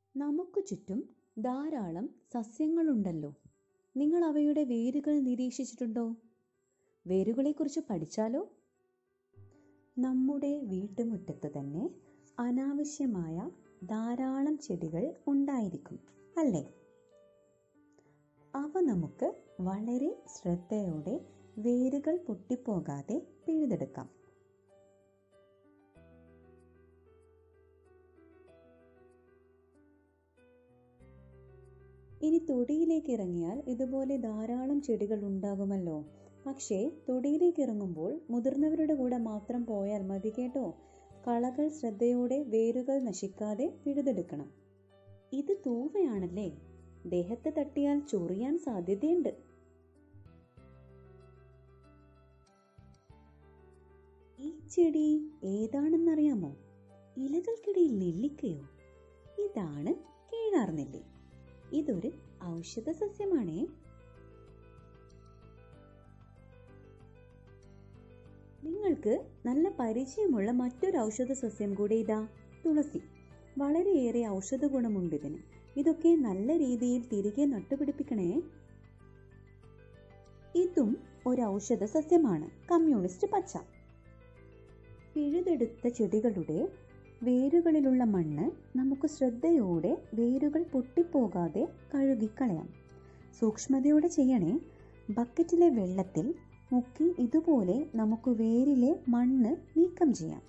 നമുക്ക് ചുറ്റും ധാരാളം സസ്യങ്ങളുണ്ടല്ലോ നിങ്ങൾ അവയുടെ വേരുകൾ നിരീക്ഷിച്ചിട്ടുണ്ടോ വേരുകളെക്കുറിച്ച് പഠിച്ചാലോ നമ്മുടെ വീട്ടുമുറ്റത്ത് തന്നെ അനാവശ്യമായ ധാരാളം ചെടികൾ ഉണ്ടായിരിക്കും അല്ലേ അവ നമുക്ക് വളരെ ശ്രദ്ധയോടെ വേരുകൾ പൊട്ടിപ്പോകാതെ പിഴുതെടുക്കാം ഇനി തൊടിയിലേക്ക് ഇറങ്ങിയാൽ ഇതുപോലെ ധാരാളം ചെടികൾ ഉണ്ടാകുമല്ലോ പക്ഷേ തൊടിയിലേക്ക് ഇറങ്ങുമ്പോൾ മുതിർന്നവരുടെ കൂടെ മാത്രം പോയാൽ മതി കേട്ടോ കളകൾ ശ്രദ്ധയോടെ വേരുകൾ നശിക്കാതെ പിഴുതെടുക്കണം ഇത് തൂവയാണല്ലേ ദേഹത്ത് തട്ടിയാൽ ചൊറിയാൻ സാധ്യതയുണ്ട് ഈ ചെടി ഏതാണെന്നറിയാമോ ഇലകൾക്കിടയിൽ നെല്ലിക്കയോ ഇതാണ് കീഴാർ നെല്ലി ഇതൊരു ഔഷധ സസ്യമാണേ നിങ്ങൾക്ക് നല്ല പരിചയമുള്ള മറ്റൊരു ഔഷധ സസ്യം കൂടെ ഇതാ തുളസി വളരെയേറെ ഔഷധ ഗുണമുണ്ട് ഇതിന് ഇതൊക്കെ നല്ല രീതിയിൽ തിരികെ നട്ടുപിടിപ്പിക്കണേ ഇതും ഒരു ഔഷധ സസ്യമാണ് കമ്മ്യൂണിസ്റ്റ് പച്ച പിഴുതെടുത്ത ചെടികളുടെ വേരുകളിലുള്ള മണ്ണ് നമുക്ക് ശ്രദ്ധയോടെ വേരുകൾ പൊട്ടിപ്പോകാതെ കഴുകിക്കളയാം സൂക്ഷ്മതയോടെ ചെയ്യണേ ബക്കറ്റിലെ വെള്ളത്തിൽ മുക്കി ഇതുപോലെ നമുക്ക് വേരിലെ മണ്ണ് നീക്കം ചെയ്യാം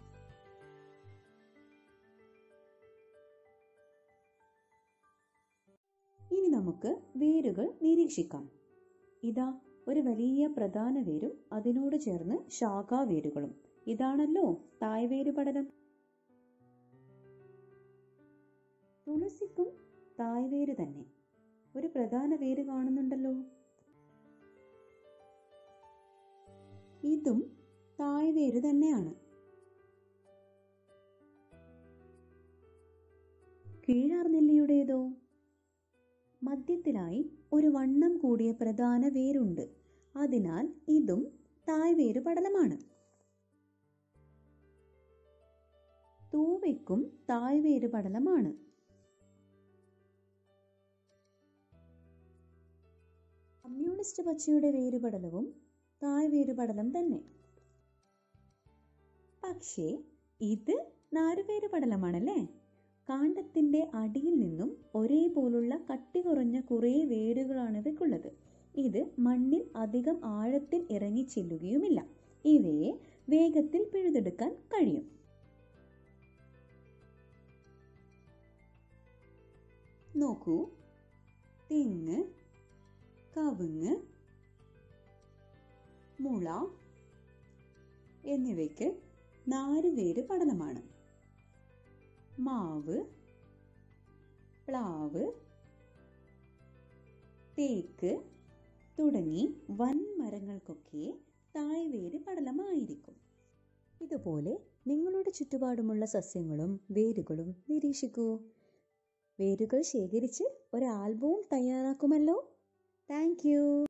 ഇനി നമുക്ക് വേരുകൾ നിരീക്ഷിക്കാം ഇതാ ഒരു വലിയ പ്രധാന വേരും അതിനോട് ചേർന്ന് ശാഖാവേരുകളും ഇതാണല്ലോ തായ്വേര് പഠനം തുളസിക്കും തായ്വേര് തന്നെ ഒരു പ്രധാന വേര് കാണുന്നുണ്ടല്ലോ ഇതും തായ്വേര് തന്നെയാണ് കീഴാർ നെല്ലിയുടേതോ മധ്യത്തിലായി ഒരു വണ്ണം കൂടിയ പ്രധാന വേരുണ്ട് അതിനാൽ ഇതും തായ്വേര് പടലമാണ് തൂവയ്ക്കും തായ്വേര് പടലമാണ് കമ്മ്യൂണിസ്റ്റ് പച്ചയുടെ വേരുപടലവും തായ്വേരുപടലം തന്നെ പക്ഷേ ഇത് നാരുവേരുപടലമാണല്ലേ കാണ്ടത്തിന്റെ അടിയിൽ നിന്നും ഒരേപോലുള്ള കട്ടി കുറഞ്ഞ കുറേ വേരുകളാണ് ഇവയ്ക്കുള്ളത് ഇത് മണ്ണിൽ അധികം ആഴത്തിൽ ഇറങ്ങി ചെല്ലുകയുമില്ല ഇവയെ വേഗത്തിൽ പിഴുതെടുക്കാൻ കഴിയും നോക്കൂ തെങ്ങ് കവുങ്ങ് മുള എന്നിവയ്ക്ക് നാരുവേര് പഠനമാണ് മാവ് പ്ലാവ് തേക്ക് തുടങ്ങി വൻമരങ്ങൾക്കൊക്കെ തായ്വേര് പടലമായിരിക്കും ഇതുപോലെ നിങ്ങളുടെ ചുറ്റുപാടുമുള്ള സസ്യങ്ങളും വേരുകളും നിരീക്ഷിക്കൂ വേരുകൾ ശേഖരിച്ച് ഒരു ആൽബവും തയ്യാറാക്കുമല്ലോ താങ്ക്